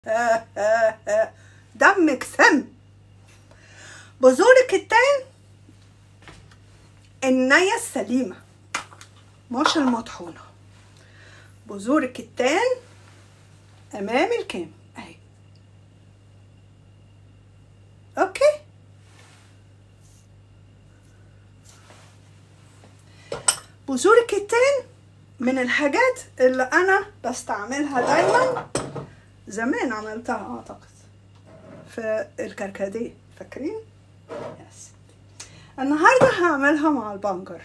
دمك سم بذور الكتان النية السليمة مش المطحونة بذور الكتان أمام الكام أهي أوكي بذور الكتان من الحاجات اللي أنا بستعملها دايما زمان عملتها أعتقد في الكركديه فاكرين؟ يس النهارده هعملها مع البنجر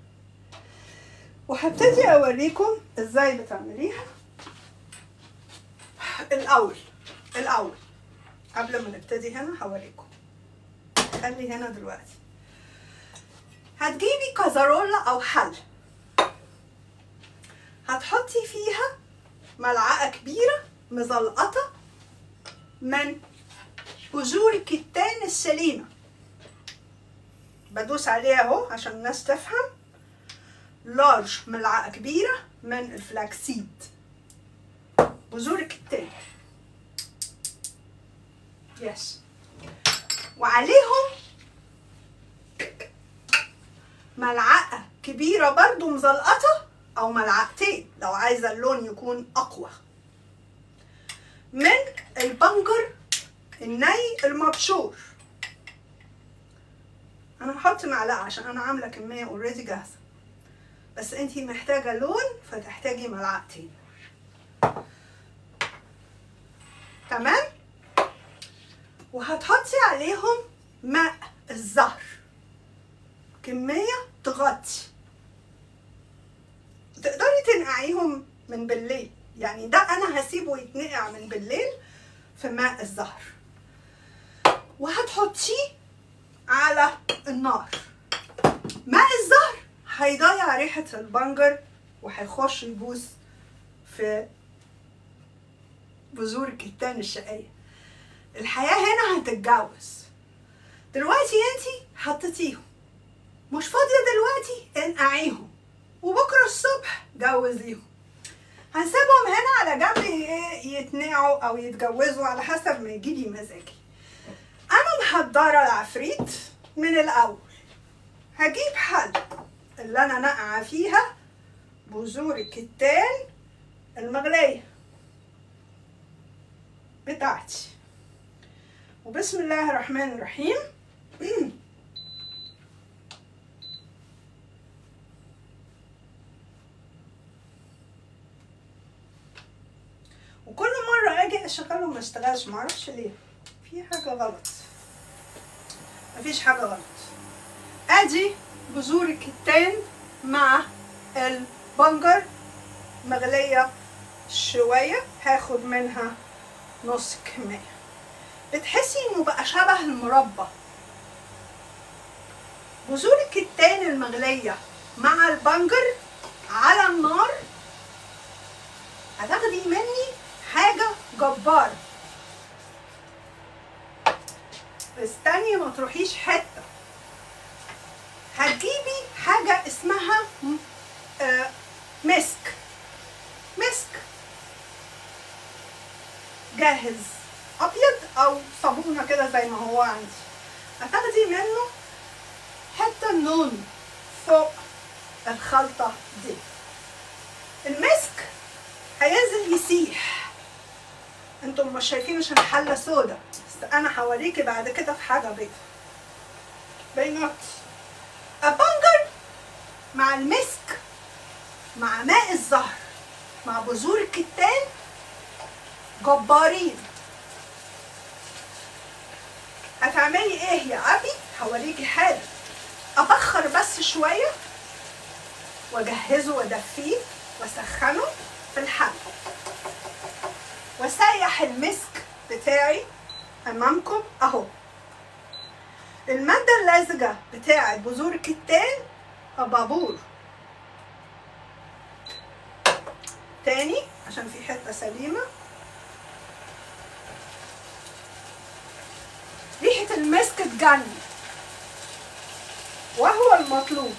وهبتدي اوريكم ازاي بتعمليها الاول الاول قبل ما نبتدي هنا هوريكم خلي هنا دلوقتي هتجيبي كازارولا او حل هتحطي فيها ملعقه كبيره مزلقطه من بذور الكتان السليمه بدوس عليها اهو عشان الناس تفهم لارج ملعقه كبيره من الفلاكسيد بذور الكتان يس وعليهم ملعقه كبيره برضو مزلقطه او ملعقتين لو عايزه اللون يكون اقوى من البنجر الني المبشور انا هحط معلقه عشان انا عامله كميه اوريدي جاهزه بس انتي محتاجه لون فتحتاجي ملعقتين تمام وهتحطي عليهم ماء الزهر كميه تغطي تقدري تنقعيهم من بالليل يعني ده انا هسيبه يتنقع من بالليل في ماء الزهر وهتحطيه على النار ماء الزهر هيضيع ريحة البنجر وهيخش يبوظ في بذور الكتان الشقية الحياة هنا هتتجوز دلوقتي انتي حطيتيهم مش فاضية دلوقتي انقعيهم وبكرة الصبح جوزيهم هنسيبهم هنا على جنب يتنقعوا او يتجوزوا على حسب ما يجيلي مزاجي انا محضره العفريت من الاول هجيب حل اللي انا نقعه فيها بذور الكتان المغليه بتاعتي وبسم الله الرحمن الرحيم وكل مره اجي اشغله ما اشتغلش معرفش ليه في حاجه غلط مفيش حاجه غلط ادي بذور الكتان مع البنجر مغليه شويه هاخد منها نص كميه بتحسي انه بقى شبه المربى بذور الكتان المغليه مع البنجر على النار هتاخدي مني حاجه جباره استني ما تروحيش حته هتجيبي حاجه اسمها آه مسك مسك جاهز ابيض او صابونه كده زي ما هو عندي هتاخدي منه حته نون فوق الخلطه دي المسك هينزل يسيح انتم مش شايفين عشان حله سودا بس انا هوريكي بعد كده في حاجه بيضه بينات البنجر مع المسك مع ماء الزهر مع بذور الكتان جبارين هتعملي ايه يا ابي هوريكي حاجه ابخر بس شويه واجهزه وادفيه واسخنه في الحل واسيح المسك بتاعي امامكم اهو المادة اللازجة بتاعة بذور الكتان بابور تاني عشان في حتة سليمة ريحة المسك تجنن وهو المطلوب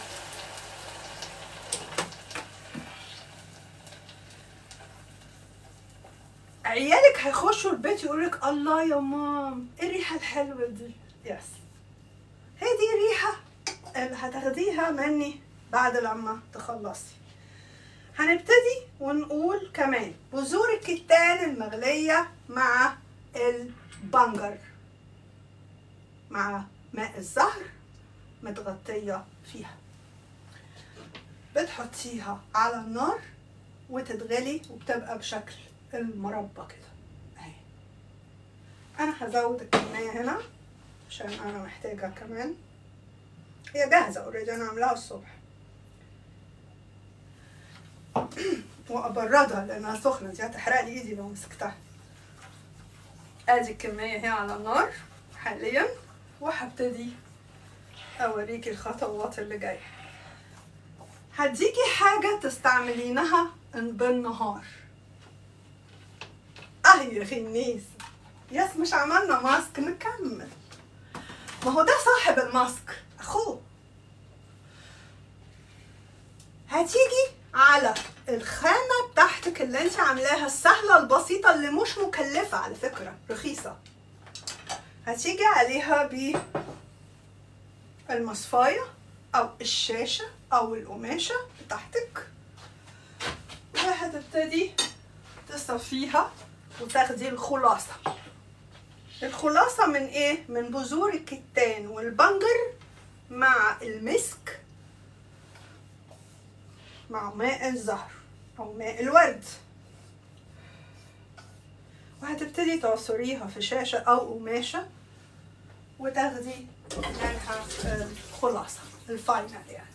عيالك ولادك هيخشوا البيت يقولك الله يا مام ايه الريحه الحلوه دي يس هي دي الريحه اللي هتاخديها مني بعد لما تخلصي هنبتدي ونقول كمان بذور الكتان المغلية مع البنجر مع ماء الزهر متغطية فيها بتحطيها على النار وتتغلي وبتبقى بشكل المربى كده اهي انا هزود الكمية هنا عشان انا محتاجة كمان هي جاهزة اوريدي انا عاملاها الصبح وابردها لانها سخنة دي هتحرق لي ايدي لو مسكتها ادي الكمية هي على النار حاليا وهبتدي اوريكي الخطوات اللي جاية هديكي حاجة تستعملينها بالنهار اه يا خنيس يس مش عملنا ماسك نكمل ما هو ده صاحب الماسك اخوه هتيجي على الخامة بتاعتك اللي انت عاملاها السهلة البسيطة اللي مش مكلفة على فكرة رخيصة هتيجي عليها بالمصفاية او الشاشة او القماشة بتاعتك وهتبتدي تصفيها وتاخدي الخلاصة الخلاصة من ايه؟ من بذور الكتان والبنجر مع المسك مع ماء الزهر او ماء الورد وهتبتدي تعصريها في شاشة او قماشة وتاخدي منها الخلاصة الفاينل يعني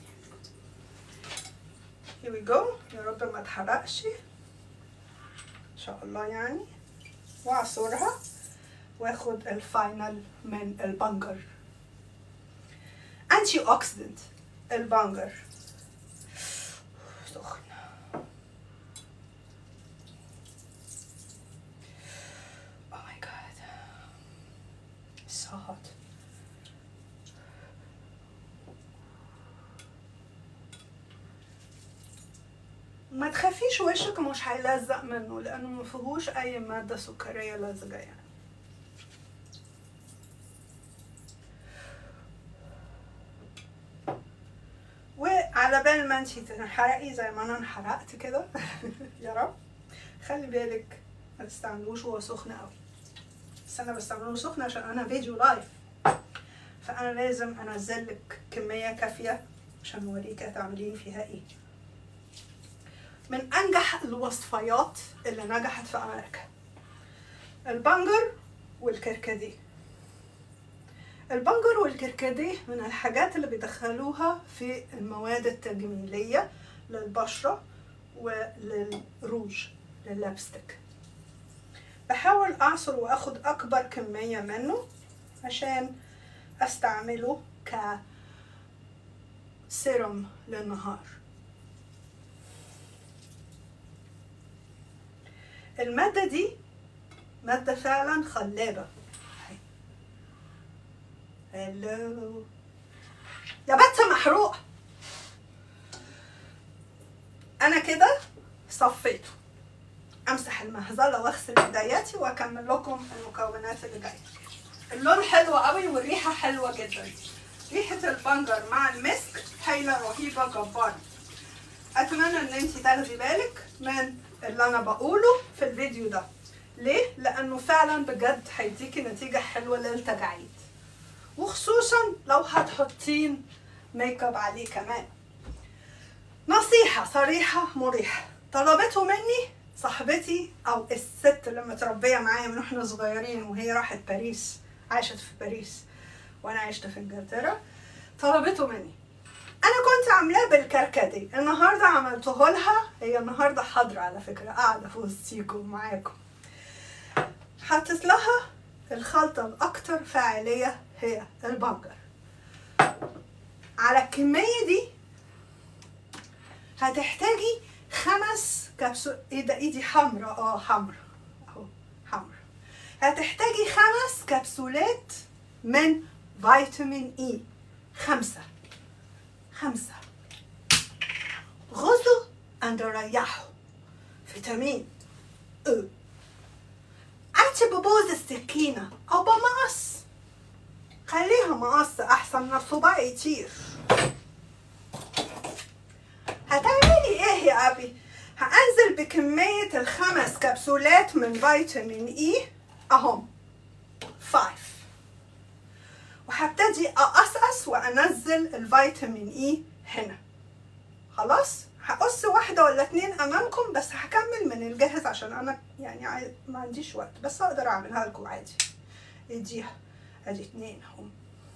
here we go يا رب ما تحرقش ان شاء الله يعني واعصرها واخد الفاينل من البنجر انتي اوكسيدنت البنجر سخن Oh my god. It's so hot. ما تخافيش وشك مش هيلزق منه لانه ما فيهوش اي ماده سكريه لازقه يعني وعلى بال ما انتي تنحرقي زي ما انا انحرقت كده يا رب خلي بالك ما تستعملوش وهو سخن قوي بس انا بستعمله سخن عشان انا فيديو لايف فانا لازم انزل لك كميه كافيه عشان اوريك هتعملين فيها ايه من انجح الوصفيات اللي نجحت في امريكا البنجر والكركديه البنجر والكركديه من الحاجات اللي بيدخلوها في المواد التجميلية للبشرة وللروج لللابستيك بحاول أعصر وأخد أكبر كمية منه عشان أستعمله كسيروم للنهار المادة دي مادة فعلا خلابة هلو يا بنت محروقة أنا كده صفيته أمسح المهزلة وأغسل إيدياتي وأكمل لكم المكونات اللي جاية اللون حلو قوي والريحة حلوة جدا ريحة البنجر مع المسك هايلة رهيبة جبارة أتمنى إن انتي تاخدي بالك من اللي أنا بقوله في الفيديو ده ليه؟ لأنه فعلا بجد هيديكي نتيجة حلوة للتجاعيد وخصوصا لو هتحطين ميك اب عليه كمان نصيحة صريحة مريحة طلبته مني صاحبتي او الست اللي متربية معايا من واحنا صغيرين وهي راحت باريس عاشت في باريس وانا عشت في انجلترا طلبته مني انا كنت عاملاه بالكركدي النهارده عملته لها هي النهارده حاضره على فكره قاعده في وسطيكم معاكم حطيت لها الخلطه الاكثر فاعليه هي البنجر على الكميه دي هتحتاجي خمس كبسول ايه ده ايدي حمرا اه حمرا اهو حمرا هتحتاجي خمس كبسولات من فيتامين اي خمسه خمسة غزوا أن ريحوا فيتامين أو دلوقتي ببوظ السكينة أو بمقص خليها مقص أحسن من الصباع يطير هتعملي إيه يا أبي؟ هأنزل بكمية الخمس كبسولات من فيتامين إي أهم فايف وهبتدي أقصقص وأنزل الفيتامين إي هنا خلاص هقص واحدة ولا اتنين أمامكم بس هكمل من الجاهز عشان أنا يعني عاي- ما عنديش وقت بس أقدر أعملها لكم عادي اديها ادي اتنين اهم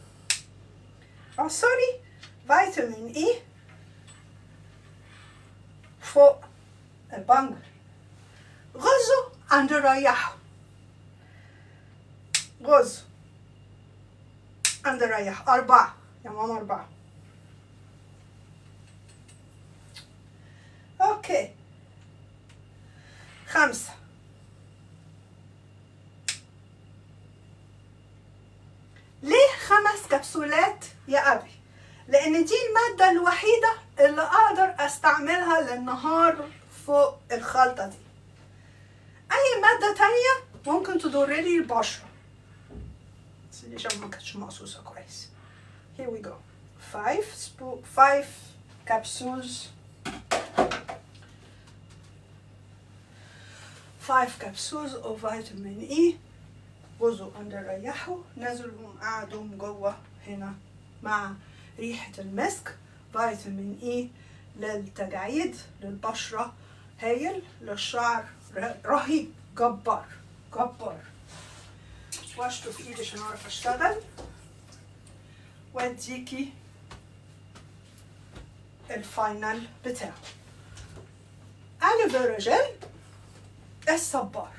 عصري فيتامين اي فوق البنجر غزه عند ريحه غزه عند ريحه أربعة يا ماما أربعة أوكي خمسة ليه خمس كبسولات يا أبي؟ لأن دي المادة الوحيدة اللي أقدر أستعملها للنهار فوق الخلطة دي أي مادة تانية ممكن تضر لي البشرة بس دي عشان ما كانتش مقصوصة كويس here we go five spo- five capsules five capsules of vitamin E غزوا أندر ريحوا نزلوا قعدوا جوه هنا مع ريحة المسك فيتامين اي للتجاعيد للبشرة هايل للشعر ر- رهيب جبار جبار واشطه في ايدي عشان اعرف اشتغل واديكي الفاينل بتاعه الفيرا جل الصبار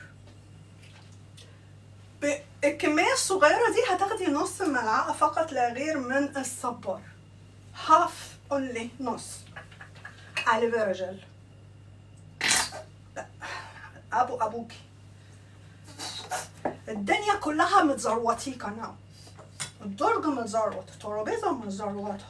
بالكمية الصغيرة دي هتاخدي نص ملعقة فقط لا غير من الصبار هاف اونلي نص الفيرا جل ابو ابوكي الدنيا كلها متزروطيكة ناو الدرج متزروط الترابيزة متزروطة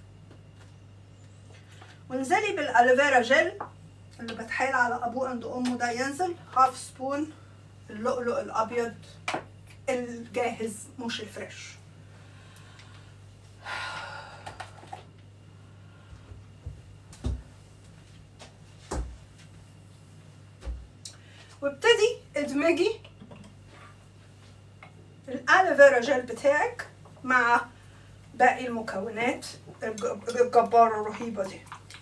وانزلي بالالفيرا جل اللي بتحايل على ابوه عند امه ده ينزل هاف سبون اللؤلؤ الابيض الجاهز مش الفريش وابتدي ادمجي الالوفيرا جل بتاعك مع باقي المكونات الج- الجبارة الرهيبة دي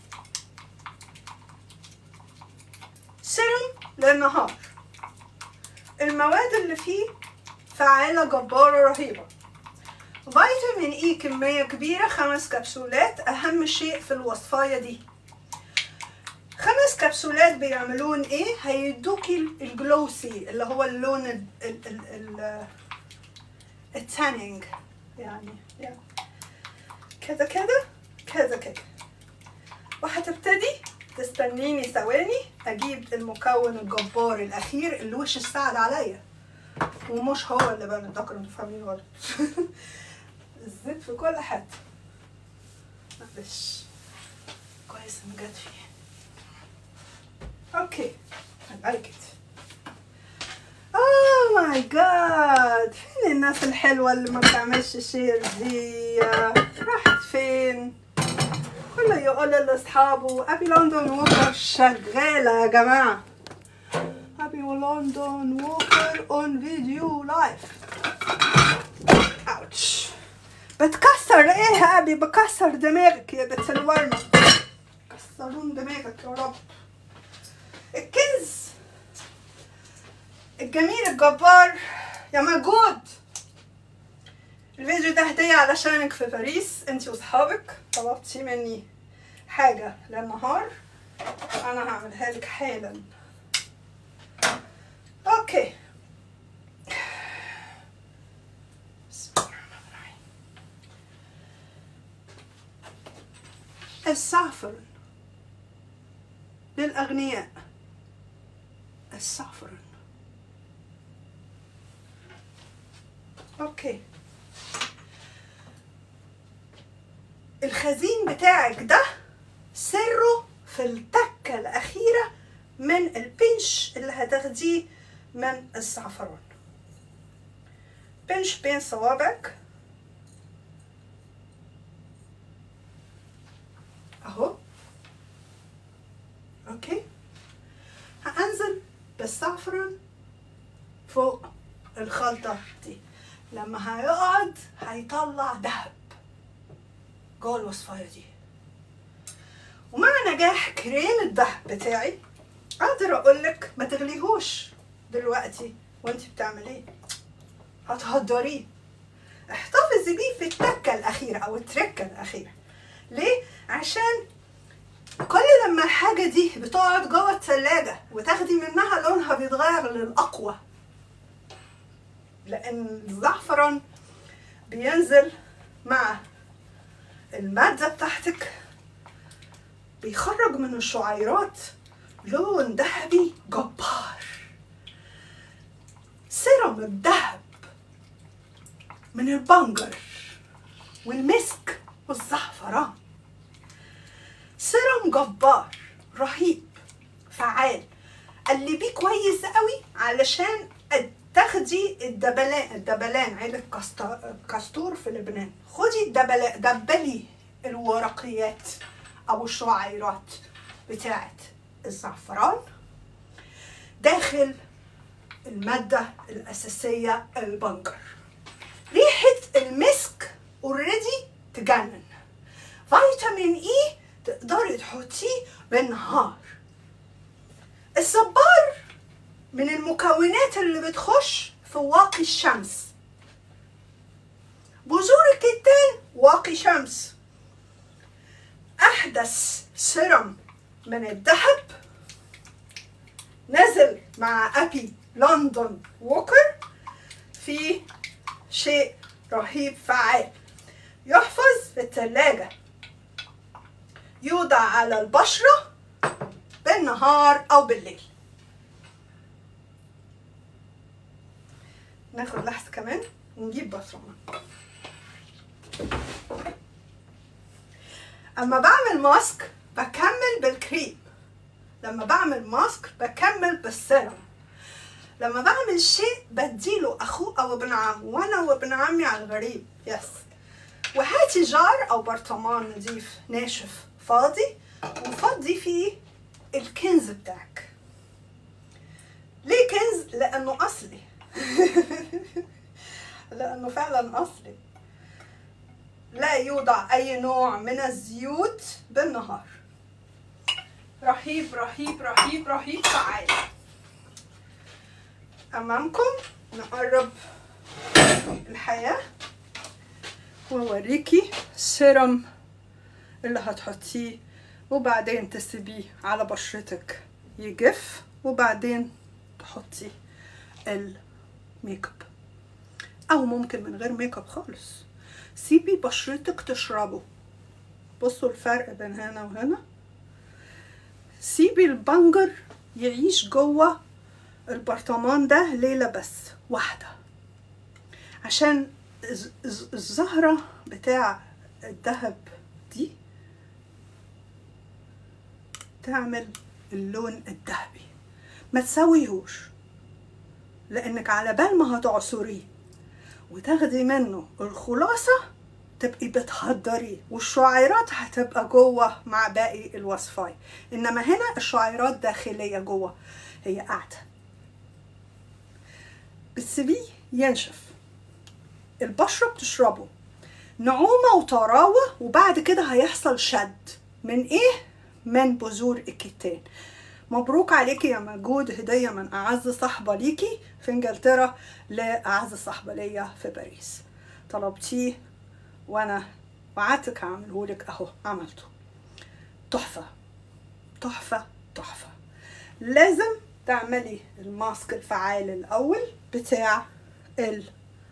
سيرم للنهار المواد اللي فيه فعالة جبارة رهيبة فيتامين اي كمية كبيرة خمس كبسولات أهم شيء في الوصفاية دي خمس كبسولات بيعملون ايه هيدوكي الجلوسي اللي هو اللون ال ال ال ال التانينج يعني يعني كذا كذا كذا كذا وهتبتدي تستنيني ثواني اجيب المكون الجبار الاخير اللي وش السعد عليا ومش هو اللي بقى متذكر انتوا فاهمين غلط الزيت في كل حته معلش كويس ان جت فيه اوكي I like it اوه ماي جاد فين الناس الحلوه اللي ما بتعملش شير دي راحت فين كله يقول لاصحابه ابي لندن ووكر شغاله يا جماعه ابي لندن ووكر اون فيديو لايف اوتش بتكسر ايه يا ابي بكسر دماغك يا بنت الورمه كسرون دماغك يا رب الكنز الجميل الجبار يا مجهود الفيديو ده هدية علشانك في باريس انتي واصحابك طلبتي مني حاجة للنهار انا هعملها لك حالا اوكي بسم الله الرحمن الرحيم. الزعفران للأغنياء الزعفران اوكي الخزين بتاعك ده سره في التكة الأخيرة من البنش اللي هتاخديه من الزعفران بنش بين صوابعك اهو اوكي هانزل بالزعفران فوق الخلطة دي لما هيقعد هيطلع دهب جوه الوصفاية دي ومع نجاح كريم الدهب بتاعي اقدر اقولك ما تغليهوش دلوقتي وانت بتعمليه هتهدريه احتفظي بيه في التكة الأخيرة أو التركة الأخيرة ليه؟ عشان كل لما الحاجة دي بتقعد جوه التلاجة وتاخدي منها لونها بيتغير للأقوى لأن الزعفران بينزل مع المادة بتاعتك بيخرج من الشعيرات لون ذهبي جبار سيرم الذهب من البنجر والمسك والزعفران سيرم جبار رهيب فعال قلبيه كويس قوي علشان تاخدي الدبلان الدبلان عيلة كاستا- كاستور في لبنان خدي الدبلان دبلي الورقيات او الشعيرات بتاعت الزعفران داخل المادة الأساسية البنجر ريحة المسك اوريدي تجنن فيتامين اي تقدري تحطيه بالنهار الصبار من المكونات اللي بتخش في واقي الشمس بذور الكتان واقي شمس احدث سيرم من الذهب نزل مع ابي لندن ووكر في شيء رهيب فعال يحفظ في الثلاجة يوضع على البشرة بالنهار أو بالليل ناخد لحظة كمان ونجيب بصرمان أما بعمل ماسك بكمل بالكريم لما بعمل ماسك بكمل بالسيرم لما بعمل شيء بديله اخوه او ابن عمه وانا وابن عمي على الغريب يس وهاتي جار او برطمان نضيف ناشف فاضي وفضي فيه الكنز بتاعك ليه كنز لانه اصلي لانه فعلا اصلي لا يوضع اي نوع من الزيوت بالنهار رهيب رهيب رهيب رهيب فعال امامكم نقرب الحياة واوريكي السيرم اللي هتحطيه وبعدين تسيبيه على بشرتك يجف وبعدين تحطي الميك اب او ممكن من غير ميك اب خالص سيبي بشرتك تشربه بصوا الفرق بين هنا وهنا سيبي البنجر يعيش جوه البرطمان ده ليلة بس واحدة عشان الز- الز- الزهرة بتاع الذهب دي تعمل اللون الذهبي ما تسويهوش لانك على بال ما هتعصريه وتاخدي منه الخلاصة تبقي بتهدريه والشعيرات هتبقى جوه مع باقي الوصفاي انما هنا الشعيرات داخلية جوه هي قاعدة بتسيبيه ينشف البشرة بتشربه نعومة وطراوة وبعد كده هيحصل شد من ايه؟ من بذور الكتان مبروك عليكي يا مجهود هدية من أعز صاحبة ليكي في إنجلترا لأعز صاحبة ليا في باريس طلبتيه وأنا وعدتك هعملهولك أهو عملته تحفة تحفة تحفة لازم تعملي الماسك الفعال الأول بتاع البنجر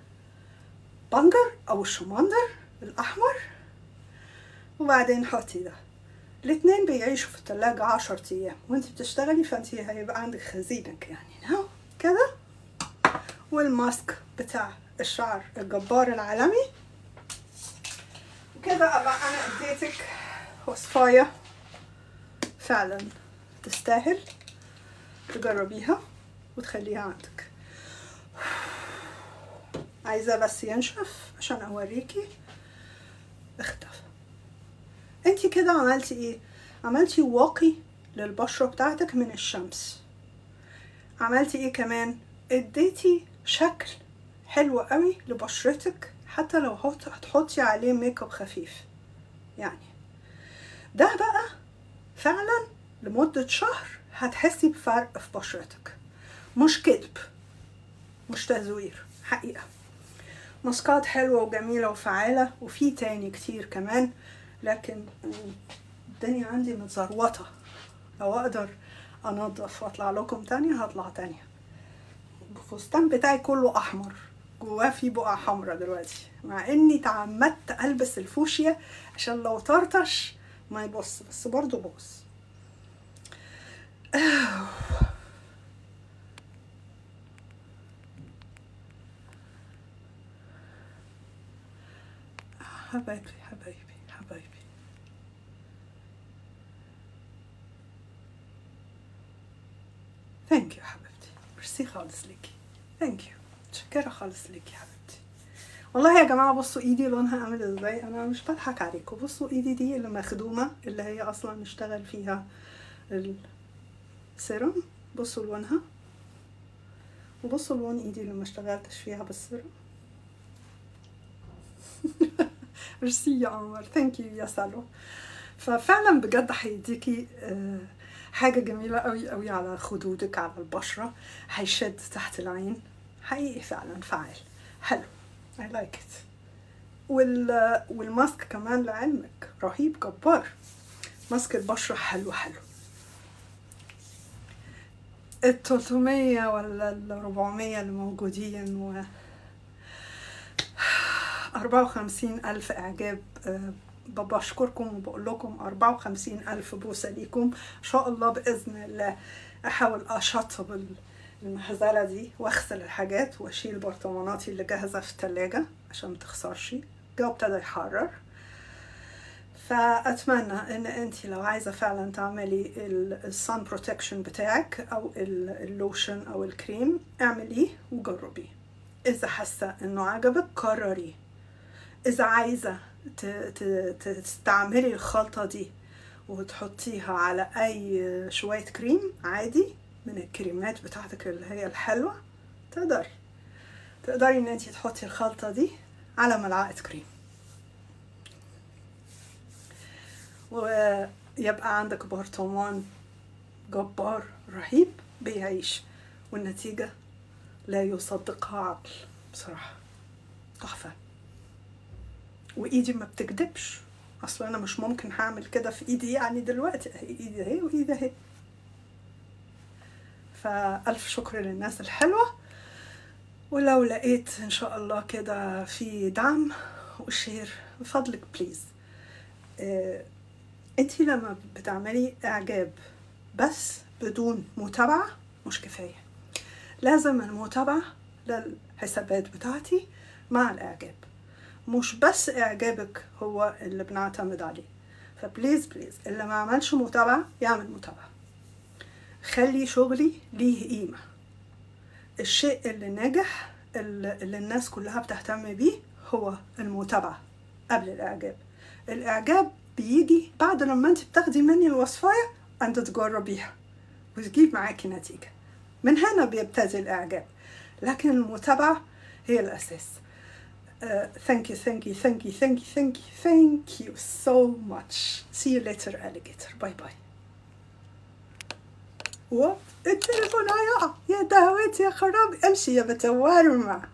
أو الشمندر الأحمر وبعدين حطي ده الاتنين بيعيشوا في التلاجة عشر أيام وانت بتشتغلي فانت هيبقى عندك خزينك يعني نو كده والماسك بتاع الشعر الجبار العالمي وكده أبقى أنا اديتك وصفاية فعلا تستاهل تجربيها وتخليها عندك عايزة بس ينشف عشان اوريكي اختفى انتي كده عملتي ايه عملتي واقي للبشرة بتاعتك من الشمس عملتي ايه كمان اديتي شكل حلو قوي لبشرتك حتى لو هت- هتحطي عليه ميك اب خفيف يعني ده بقى فعلا لمدة شهر هتحسي بفرق في بشرتك مش كذب مش تزوير حقيقة ماسكات حلوة وجميلة وفعالة وفي تاني كتير كمان لكن الدنيا عندي متزروطة لو أقدر أنظف وأطلع لكم تاني هطلع تاني الفستان بتاعي كله أحمر جواه في بقع حمرا دلوقتي مع إني تعمدت ألبس الفوشيا عشان لو طرطش ما يبص بس برضه بص حبايبي حبايبي حبايبي ثانك يو حبيبتي ميرسي خالص ليكي ثانك يو متشكرة خالص ليكي يا حبيبتي والله يا جماعة بصوا ايدي لونها عامل ازاي انا مش بضحك عليكم بصوا ايدي دي اللي مخدومة اللي هي اصلا نشتغل فيها السيروم بصوا لونها وبصوا لون ايدي اللي ما اشتغلتش فيها بالسيروم ميرسي يا قمر ثانك يو يا سلوى ففعلا بجد هيديكي آه، حاجة جميلة قوي قوي على خدودك على البشرة هيشد تحت العين حقيقي فعلا فعال حلو I like it وال والماسك كمان لعلمك رهيب جبار ماسك البشرة حلو حلو ال 300 ولا ال 400 اللي موجودين و 54 ألف إعجاب آه، بشكركم وبقول لكم 54 ألف بوسة ليكم إن شاء الله بإذن الله أحاول أشطب ال- المهزلة دي وأغسل الحاجات وأشيل برطماناتي اللي جاهزة في التلاجة عشان متخسرش الجو ابتدى يحرر فأتمنى إن أنت لو عايزة فعلا تعملي السان بروتكشن بتاعك أو ال- اللوشن أو الكريم اعمليه وجربيه إذا حاسة إنه عجبك قرريه إذا عايزة ت- ت- ت- تستعملي الخلطة دي وتحطيها على أي شوية كريم عادي من الكريمات بتاعتك اللي هي الحلوة تقدري تقدري إن انتي تحطي الخلطة دي على ملعقة كريم ويبقى عندك برطمان جبار رهيب بيعيش والنتيجة لا يصدقها عقل بصراحة تحفة وايدي ما بتكدبش اصلا انا مش ممكن هعمل كده في ايدي يعني دلوقتي اهي ايدي اهي وايدي اهي فالف شكر للناس الحلوه ولو لقيت ان شاء الله كده في دعم وشير من فضلك بليز آه انتي لما بتعملي اعجاب بس بدون متابعه مش كفايه لازم المتابعه للحسابات بتاعتي مع الاعجاب مش بس اعجابك هو اللي بنعتمد عليه فبليز بليز اللي ما عملش متابعة يعمل متابعة خلي شغلي ليه قيمة الشيء اللي نجح اللي اللي الناس كلها بتهتم بيه هو المتابعة قبل الإعجاب الإعجاب بيجي بعد لما انت بتاخدي مني الوصفاية انت تجربيها وتجيب معاكي نتيجة من هنا بيبتدي الإعجاب لكن المتابعة هي الأساس Uh, thank you, thank you, thank you, thank you, thank you, thank you so much. See you later, alligator. Bye bye. What? التليفون هيقع يا دهوتي يا خرابي امشي يا بتورمع